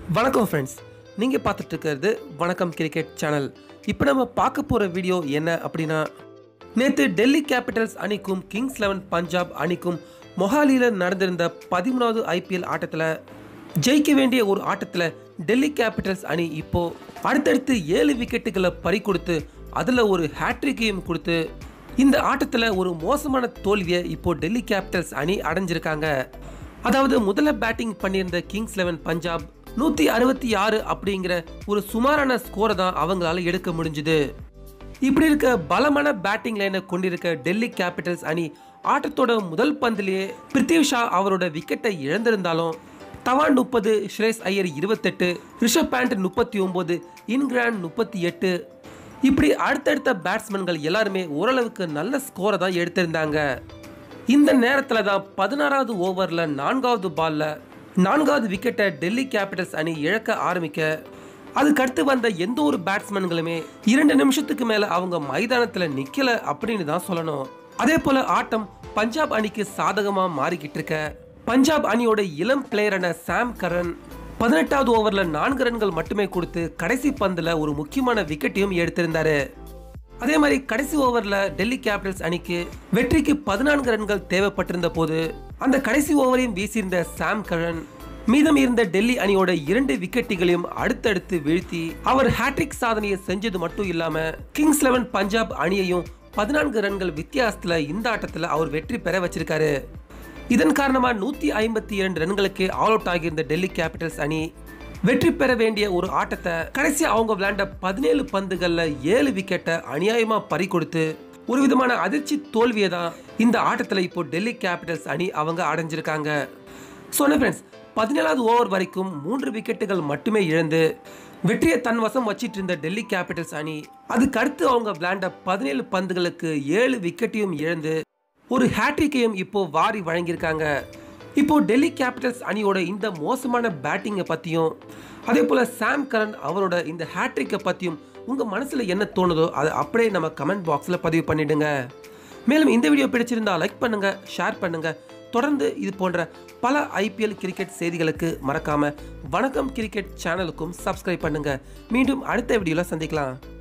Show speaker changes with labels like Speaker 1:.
Speaker 1: வணக்கம் ஃப்ரெண்ட்ஸ் நீங்கள் பார்த்துட்டு இருக்கிறது வணக்கம் கிரிக்கெட் சேனல் இப்போ நம்ம பார்க்க போகிற வீடியோ என்ன அப்படின்னா நேற்று டெல்லி கேபிட்டல்ஸ் அணிக்கும் கிங்ஸ் லெவன் பஞ்சாப் அணிக்கும் மொஹாலியில் நடந்திருந்த பதிமூணாவது ஐபிஎல் ஆட்டத்தில் ஜெயிக்க வேண்டிய ஒரு ஆட்டத்தில் டெல்லி கேபிட்டல்ஸ் அணி இப்போ அடுத்தடுத்து ஏழு விக்கெட்டுகளை பறி கொடுத்து அதில் ஒரு ஹேட்ரிக்கையும் கொடுத்து இந்த ஆட்டத்தில் ஒரு மோசமான தோல்வியை இப்போ டெல்லி கேபிட்டல்ஸ் அணி அடைஞ்சிருக்காங்க அதாவது முதல்ல பேட்டிங் பண்ணியிருந்த கிங்ஸ் லெவன் பஞ்சாப் நூற்றி அறுபத்தி ஆறு அப்படிங்கிற ஒரு சுமாரான ஸ்கோரை தான் அவங்களால எடுக்க முடிஞ்சுது இப்படி இருக்க பலமான பேட்டிங் லைனை கொண்டிருக்க டெல்லி கேபிட்டல்ஸ் அணி ஆட்டத்தோட முதல் பந்திலேயே பிரித்திவ் ஷா அவரோட விக்கெட்டை இழந்திருந்தாலும் தவான் முப்பது ஸ்ரேஸ் ஐயர் இருபத்தெட்டு ரிஷப் பேண்ட் முப்பத்தி ஒன்பது இன்கிராண்ட் முப்பத்தி எட்டு இப்படி அடுத்தடுத்த பேட்ஸ்மேன்கள் எல்லாருமே ஓரளவுக்கு நல்ல ஸ்கோரை தான் எடுத்திருந்தாங்க இந்த நேரத்தில் தான் பதினாறாவது ஓவரில் நான்காவது பால்ல நான்காவது விக்கெட்டை டெல்லி கேபிட்டல்ஸ் அணி இழக்க ஆரம்பிக்க அதுக்கடுத்து வந்த எந்த ஒரு பேட்ஸ்மேன்களுமே இரண்டு நிமிஷத்துக்கு மேலே அவங்க மைதானத்தில் நிற்கல அப்படின்னு தான் சொல்லணும் அதே போல ஆட்டம் பஞ்சாப் அணிக்கு சாதகமாக மாறிக்கிட்டு இருக்க பஞ்சாப் அணியோட இளம் பிளேயரான சாம் கரன் பதினெட்டாவது ஓவரில் நான்கு ரன்கள் மட்டுமே கொடுத்து கடைசி பந்தில் ஒரு முக்கியமான விக்கெட்டையும் எடுத்திருந்தாரு அதே மாதிரி கடைசி ஓவரில் டெல்லி கேபிட்டல்ஸ் அணிக்கு வெற்றிக்கு பதினான்கு ரன்கள் தேவைப்பட்டிருந்த போது அந்த கடைசி ஓவரையும் வீசியிருந்த சாம் கரன் மீதம் இருந்த டெல்லி அணியோட இரண்டு விக்கெட்டுகளையும் அடுத்தடுத்து வீழ்த்தி அவர் ஹேட்ரிக் சாதனையை செஞ்சது மட்டும் இல்லாம கிங்ஸ் லெவன் பஞ்சாப் அணியையும் பதினான்கு ரன்கள் வித்தியாசத்துல இந்த ஆட்டத்துல அவர் வெற்றி பெற வச்சிருக்காரு இதன் காரணமா நூத்தி ஐம்பத்தி இரண்டு ரன்களுக்கு ஆல் அவுட் ஆகியிருந்த டெல்லி கேபிட்டல்ஸ் அணி வெற்றி பெற வேண்டிய ஒரு ஆட்டத்தை கடைசி அவங்க விளையாண்ட பதினேழு பந்துகள்ல ஏழு விக்கெட்டை அநியாயமா பறி கொடுத்து ஒரு விதமான அதிர்ச்சி தோல்வியை தான் இந்த ஆட்டத்துல இப்போ டெல்லி கேபிட்டல்ஸ் அணி அவங்க அடைஞ்சிருக்காங்க சொன்ன ஃப்ரெண்ட்ஸ் பதினேழாவது ஓவர் வரைக்கும் மூன்று விக்கெட்டுகள் மட்டுமே இழந்து வெற்றியை தன் வசம் வச்சிட்டு இருந்த டெல்லி கேபிட்டல்ஸ் அணி அதுக்கு அடுத்து அவங்க விளையாண்ட பதினேழு பந்துகளுக்கு ஏழு விக்கெட்டையும் இழந்து ஒரு ஹேட்ரிக்கையும் இப்போ வாரி வழங்கியிருக்காங்க இப்போ டெல்லி கேபிட்டல்ஸ் அணியோட இந்த மோசமான பேட்டிங்கை பற்றியும் அதே போல் சாம் கரன் அவரோட இந்த ஹேட்ரிக்கை பற்றியும் உங்கள் மனசில் என்ன தோணுதோ அதை அப்படியே நம்ம கமெண்ட் பாக்ஸில் பதிவு பண்ணிடுங்க மேலும் இந்த வீடியோ பிடிச்சிருந்தா லைக் பண்ணுங்க ஷேர் பண்ணுங்க தொடர்ந்து இது போன்ற பல ஐபிஎல் கிரிக்கெட் செய்திகளுக்கு மறக்காம வணக்கம் கிரிக்கெட் சேனலுக்கும் சப்ஸ்கிரைப் பண்ணுங்க மீண்டும் அடுத்த வீடியோவில் சந்திக்கலாம்